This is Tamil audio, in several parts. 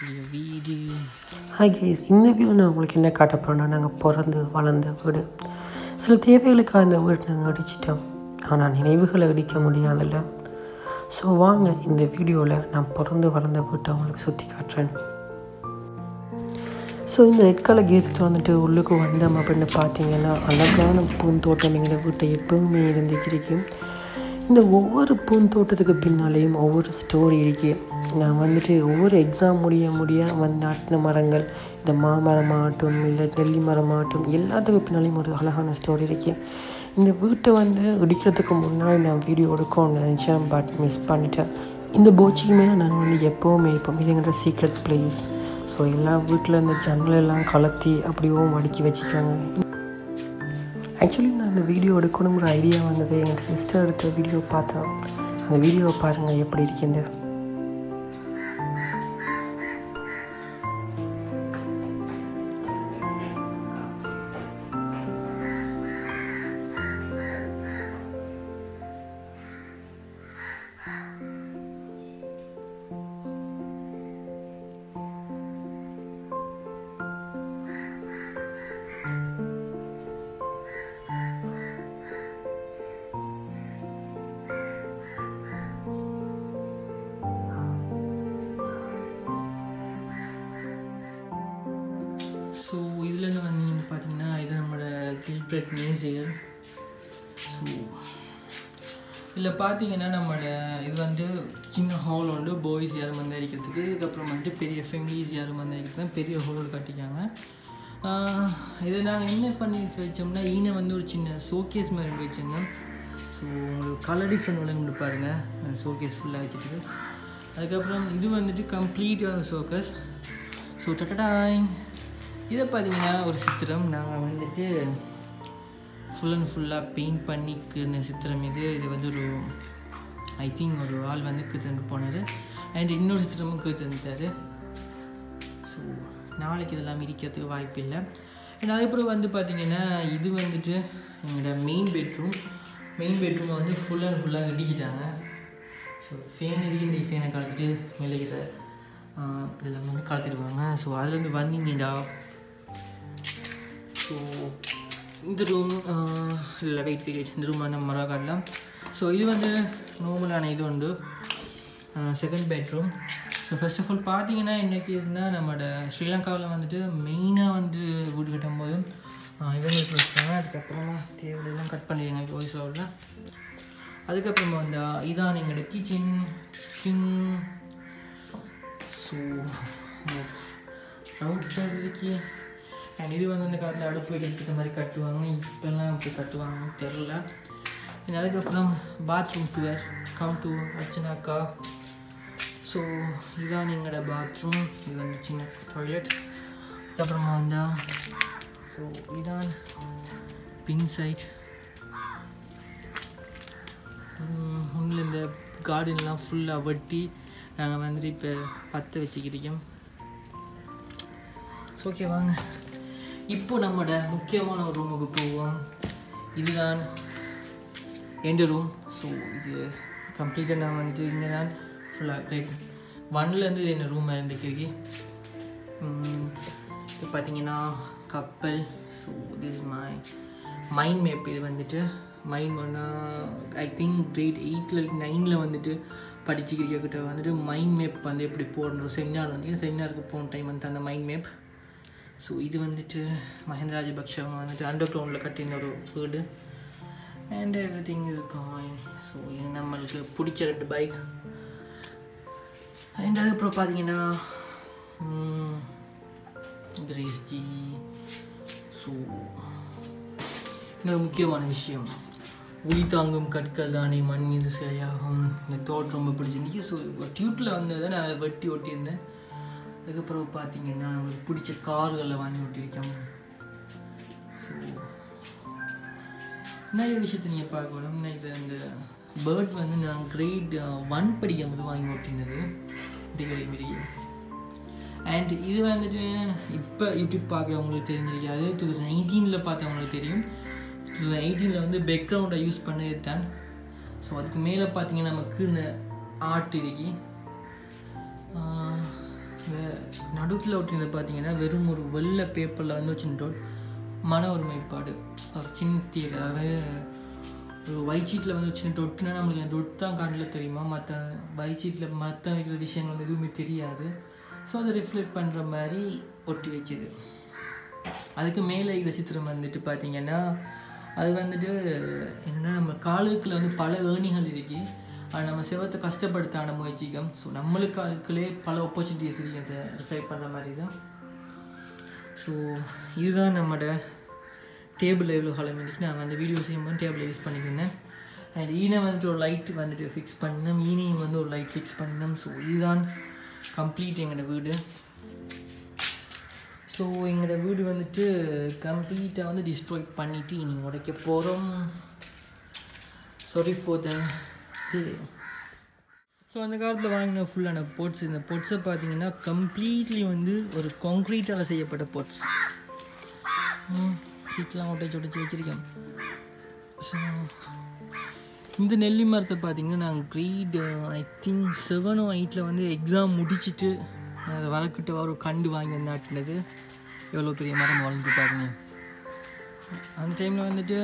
எங்களுடைய வீடு ஹாய் கைஸ் இந்த வியூ நான் உங்களுக்கு என்ன காட்ட போகிறேன்னா நாங்கள் பிறந்து வளர்ந்த வீடு சில தேவைகளுக்காக இந்த வீடு நாங்கள் அடிச்சிட்டோம் ஆனால் நினைவுகளை அடிக்க முடியாதுல்ல ஸோ வாங்க இந்த வீடியோவில் நான் பிறந்து வளர்ந்த வீட்டை உங்களுக்கு சுற்றி காட்டுறேன் ஸோ இந்த ரெட் கலர் கேட் வந்துட்டு உள்ளுக்கு வந்தோம் அப்படின்னு பார்த்தீங்கன்னா அழகான பூந்தோட்டம் எங்கள் வீட்டை எப்பவுமே இருந்துக்கிருக்கும் இந்த ஒவ்வொரு பூந்தோட்டத்துக்கு பின்னாலேயும் ஒவ்வொரு ஸ்டோரி இருக்கு நான் வந்துட்டு ஒவ்வொரு எக்ஸாம் முடிய முடிய வந்து நாட்டின மரங்கள் இந்த மாமரமாகட்டும் இல்லை நெல்லி மரமாகட்டும் எல்லாத்துக்கும் பின்னாலேயும் ஒரு அழகான ஸ்டோரி இருக்கு இந்த வீட்டை வந்து இடிக்கிறதுக்கு முன்னாடி நான் வீடியோ எடுக்கணும்னு நினச்சேன் பட் மிஸ் பண்ணிட்டேன் இந்த போச்சிக்கு மேலே நாங்கள் வந்து எப்போவுமே இருப்போம் இது எங்களோட சீக்ரெட் பிளேஸ் ஸோ எல்லா வீட்டில் இந்த ஜன்னல் எல்லாம் கலத்தி அப்படியும் அடுக்கி வச்சுக்காங்க ஆக்சுவலி நான் இந்த வீடியோ எடுக்கணுங்கிற ஐடியா வந்தது எங்கள் சிஸ்டர் எடுத்த வீடியோ பார்த்தேன் அந்த வீடியோவை பாருங்கள் எப்படி இருக்குன்னு ஸோ இதில் வந்து நீங்கள் பார்த்தீங்கன்னா இது நம்மளோட கில்பிரட் மேசியர் ஸோ இதில் பார்த்தீங்கன்னா நம்மளோட இது வந்து சின்ன ஹால் உண்டு பாய்ஸ் யாரும் வந்து அடிக்கிறதுக்கு இதுக்கப்புறம் வந்துட்டு பெரிய ஃபேமிலிஸ் யாரும் வந்து அடிக்கிறதுக்கு பெரிய ஹால் கட்டிக்காங்க ஆஹ் இதை நாங்கள் என்ன பண்ணி வச்சோம்னா ஈனை வந்து ஒரு சின்ன ஷோகேஸ் மாதிரி வச்சுருந்தோம் ஸோ உங்களுக்கு கலர் டிஃப்ரெண்ட் விளங்கு பாருங்கள் ஷோகேஸ் ஃபுல்லாக வச்சுட்டு அதுக்கப்புறம் இது வந்துட்டு கம்ப்ளீட்டான ஷோகஸ் ஸோ டட்டடாய் இதை பார்த்தீங்கன்னா ஒரு சித்திரம் நாங்கள் வந்துட்டு ஃபுல் அண்ட் ஃபுல்லாக பெயிண்ட் பண்ணிக்கிற சித்திரம் இது இது வந்து ஒரு ஐ திங்க் ஒரு ஆள் வந்து கீழ்த்தண்டு போனார் அண்ட் இன்னொரு சித்திரமும் கீழ்த்தந்துட்டார் ஸோ நாளைக்கு இதெல்லாம் இருக்கிறதுக்கு வாய்ப்பு இல்லை அண்ட் அதுக்கப்புறம் வந்து பார்த்தீங்கன்னா இது வந்துட்டு எங்களோட மெயின் பெட்ரூம் மெயின் பெட்ரூமை வந்து ஃபுல் அண்ட் ஃபுல்லாக இடிச்சிட்டாங்க ஸோ ஃபேன் இடிக்கிற ஃபேனை கலந்துட்டு மெல்லிக்கிற இதெல்லாம் வந்து கலத்திடுவாங்க ஸோ அதுலேருந்து வந்தீங்கடா ஸோ இந்த ரூம் இல்லை வெயிட் பீரியட் இந்த ரூம் வந்து மரம் காட்டலாம் ஸோ இது வந்து நார்மலான இது உண்டு second bedroom so first of all பார்த்தீங்கன்னா என்ன கேஸ்னால் நம்மளோட ஸ்ரீலங்காவில் வந்துட்டு மெயினாக வந்து வீடு கட்டும்போது இவங்களுக்கு வச்சுட்டாங்க அதுக்கப்புறமா தேவையெல்லாம் கட் பண்ணிடுங்க வாய்ஸ் லெவலில் அதுக்கப்புறமா வந்து இதான் எங்களோட கிச்சன் கிங் ஸோ ரவுட்டர் இருக்கு அண்ட் இது வந்து அந்த காலத்தில் அடுப்பு வைக்கிறதுக்கு மாதிரி கட்டுவாங்க இப்போல்லாம் இப்படி கட்டுவாங்கன்னு தெரில அண்ட் அதுக்கப்புறம் பாத்ரூம் டுவர் கம் டு அர்ச்சனாக்கா ஸோ இதுதான் எங்களோட பாத்ரூம் இது வந்து சின்ன டாய்லெட் அதுக்கப்புறமா வந்து ஸோ இதான் பின் சைட் உள்ள இந்த கார்டன்லாம் ஃபுல்லாக வெட்டி நாங்கள் வந்துட்டு இப்போ பற்ற வச்சுக்கிட்டோம் ஸோ ஓகே வாங்க இப்போ நம்மளோட முக்கியமான ஒரு ரூமுக்கு போவோம் இதுதான் எண்டு ரூம் ஸோ இது கம்ப்ளீட்டாக நான் வந்துட்டு இங்கே தான் ஃபுல்லாக ரைட் ஒன்லேருந்து என்ன ரூம் இருந்துக்கு இப்போ பார்த்தீங்கன்னா கப்பல் so this my mind map இது வந்துட்டு மைண்ட் ஐ திங்க் கிரேட் எயிட்டில் நைனில் வந்துட்டு படிச்சுக்கிட்ட வந்துட்டு மைண்ட் மேப் வந்து எப்படி போடணும் செமினார் வந்து செமினாருக்கு போன டைம் வந்து அந்த மைண்ட் மேப் ஸோ இது வந்துட்டு மஹேந்திர ராஜபக்ஷ அவங்க வந்துட்டு அண்டர் கிரவுண்டில் கட்டின ஒரு வீடு and everything is coin so இது நம்மளுக்கு பிடிச்ச ரெண்டு பைக் அண்ட் அதுக்கப்புறம் பார்த்தீங்கன்னா கிரேஸ்ஜி ஸோ இன்னொரு முக்கியமான விஷயம் உளி தாங்கும் கற்கள் தானே மண் மீது சிலையாகும் இந்த தோட்டம் ரொம்ப பிடிச்சிருந்துச்சு ஸோ டியூட்டில் வந்ததை நான் அதை வெட்டி ஒட்டியிருந்தேன் அதுக்கப்புறம் பார்த்தீங்கன்னா நம்மளுக்கு பிடிச்ச கார்களில் வாங்கி விட்டிருக்கேன் ஸோ நிறைய விஷயத்தை நீங்கள் பார்க்கணும் நினைக்கிறேன் இந்த பேர்ட் வந்து நான் கிரேட் ஒன் படிக்கும் போது வாங்கி ஓட்டினது டிகிரி மாரி அண்ட் இது வந்துட்டு இப்போ யூடியூப் பார்க்குறவங்களுக்கு தெரிஞ்சிருக்காது டூ தௌசண்ட் நைன்டீனில் பார்த்தவங்களுக்கு தெரியும் டூ தௌசண்ட் எயிட்டீனில் வந்து பேக்ரவுண்டை யூஸ் பண்ணது தான் ஸோ அதுக்கு மேலே பார்த்தீங்கன்னா நமக்கு ஆர்ட் இருக்கு ஆஹ் இந்த நடுத்தில் ஒட்டினது பார்த்தீங்கன்னா வெறும் ஒரு வெள்ளை பேப்பரில் வந்து வச்சுட்டோம் மன ஒருமைப்பாடு ஒரு சின்ன தீர் அதாவது ஒரு ஒயிட் வந்து வச்சு டொட்டுனா நம்மளுக்கு அந்த டொட் தான் கண்ணில் தெரியுமா மற்ற ஒயிட் ஷீட்டில் மற்ற வைக்கிற விஷயங்கள் வந்து எதுவுமே தெரியாது ஸோ அதை ரிஃப்ளெக்ட் பண்ணுற மாதிரி ஒட்டி வச்சுது அதுக்கு மேலே இருக்கிற சித்திரம் வந்துட்டு பார்த்தீங்கன்னா அது வந்துட்டு என்னென்னா நம்ம காலுக்குள்ள வந்து பல ஏணிகள் இருக்கு அது நம்ம சிவத்தை கஷ்டப்படுத்தான முயற்சிக்கும் ஸோ நம்மளுக்கு அதுக்குள்ளே பல ஆப்பர்ச்சுனிட்டிஸ் இருக்கு அதை ரிஃப்ளெக்ட் பண்ணுற மாதிரி தான் ஸோ இதுதான் நம்மளோட டேபிள் எவ்வளோ காலம் இருந்துச்சு நான் அந்த வீடியோ செய்யும்போது டேபிள் யூஸ் பண்ணிக்கிருந்தேன் அண்ட் ஈனை வந்துட்டு ஒரு லைட் வந்துட்டு ஃபிக்ஸ் பண்ணினோம் ஈனையும் வந்து ஒரு லைட் ஃபிக்ஸ் பண்ணினோம் ஸோ இதுதான் கம்ப்ளீட் எங்களோட வீடு ஸோ எங்களோட வீடு வந்துட்டு கம்ப்ளீட்டாக வந்து டிஸ்ட்ராய் பண்ணிவிட்டு இனி உடைக்க போகிறோம் சாரி ஃபார் த ஸோ அந்த காலத்தில் வாங்கின ஃபுல்லான பொட்ஸ் இந்த பொட்ஸை பார்த்தீங்கன்னா கம்ப்ளீட்லி வந்து ஒரு காங்க்ரீட்டால் செய்யப்பட்ட பொட்ஸ் சீட்லாம் ஒட்டச்சு ஒட்டச்சு வச்சுருக்கேன் ஸோ இந்த நெல்லி மரத்தை பார்த்தீங்கன்னா நாங்கள் க்ரீட் ஐ திங்க் செவனோ எயிட்டில் வந்து எக்ஸாம் முடிச்சுட்டு அதை வரக்கிட்ட ஒரு கண்டு வாங்கி வந்து நாட்டினது எவ்வளோ பெரிய மரம் வளர்ந்து பாருங்க அந்த டைமில் வந்துட்டு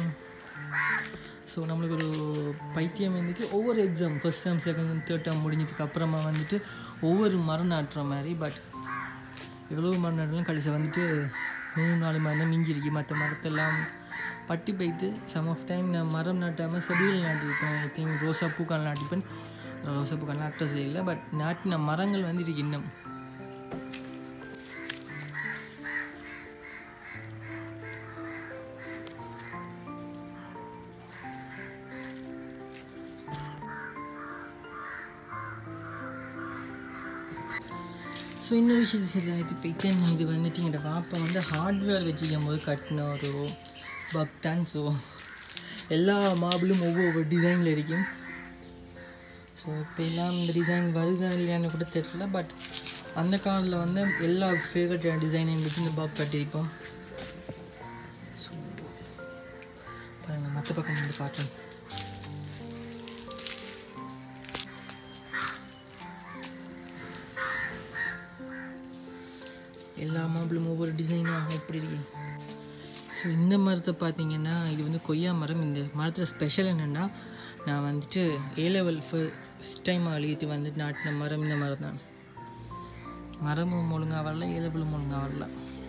ஸோ நம்மளுக்கு ஒரு பைத்தியம் வந்துட்டு ஒவ்வொரு exam first term second term third term முடிஞ்சதுக்கு அப்புறமா வந்துட்டு ஒவ்வொரு மரம் நாட்டுற மாதிரி பட் எவ்வளோ மரம் நாட்டலாம் கடைசியில் வந்துட்டு மூணு நாலு மரம் தான் மிஞ்சிருக்கு மற்ற மரத்தெல்லாம் பட்டி போயிட்டு சம் ஆஃப் டைம் நான் மரம் நாட்டாமல் செடியில் நாட்டிருப்பேன் ஐ திங்க் ரோசா பூக்கால் நாட்டிப்பேன் ரோசா பூக்கால் நாட்டது இல்லை பட் நாட்டின மரங்கள் வந்து இருக்கு இன்னும் ஸோ இன்னொரு விஷயத்தை சரி இது போயிட்டு இது வந்துட்டு எங்கள் பாப்பா வந்து ஹார்ட்வேர் வச்சுக்கும் போது கட்டின ஒரு பக் தான் ஸோ எல்லா மாபிளும் ஒவ்வொரு டிசைனில் இருக்கும் ஸோ இப்போ எல்லாம் இந்த டிசைன் வருதா இல்லையான்னு கூட தெரியல பட் அந்த காலத்தில் வந்து எல்லா ஃபேவரட் டிசைனையும் வச்சு இந்த பாப் கட்டியிருப்போம் ஸோ பாருங்கள் மற்ற பக்கம் வந்து காட்டுறேன் எல்லா மாப்பிளும் ஒவ்வொரு டிசைனாக எப்படி இருக்கு ஸோ இந்த மரத்தை பார்த்தீங்கன்னா இது வந்து கொய்யா மரம் இந்த மரத்தில் ஸ்பெஷல் என்னென்னா நான் வந்துட்டு ஏ லெவல் ஃபர்ஸ்ட் டைம் அழியிட்டு வந்துட்டு நாட்டின மரம் இந்த மரம் தான் மரமும் ஒழுங்காக வரல ஏ லெவலும் ஒழுங்காக வரல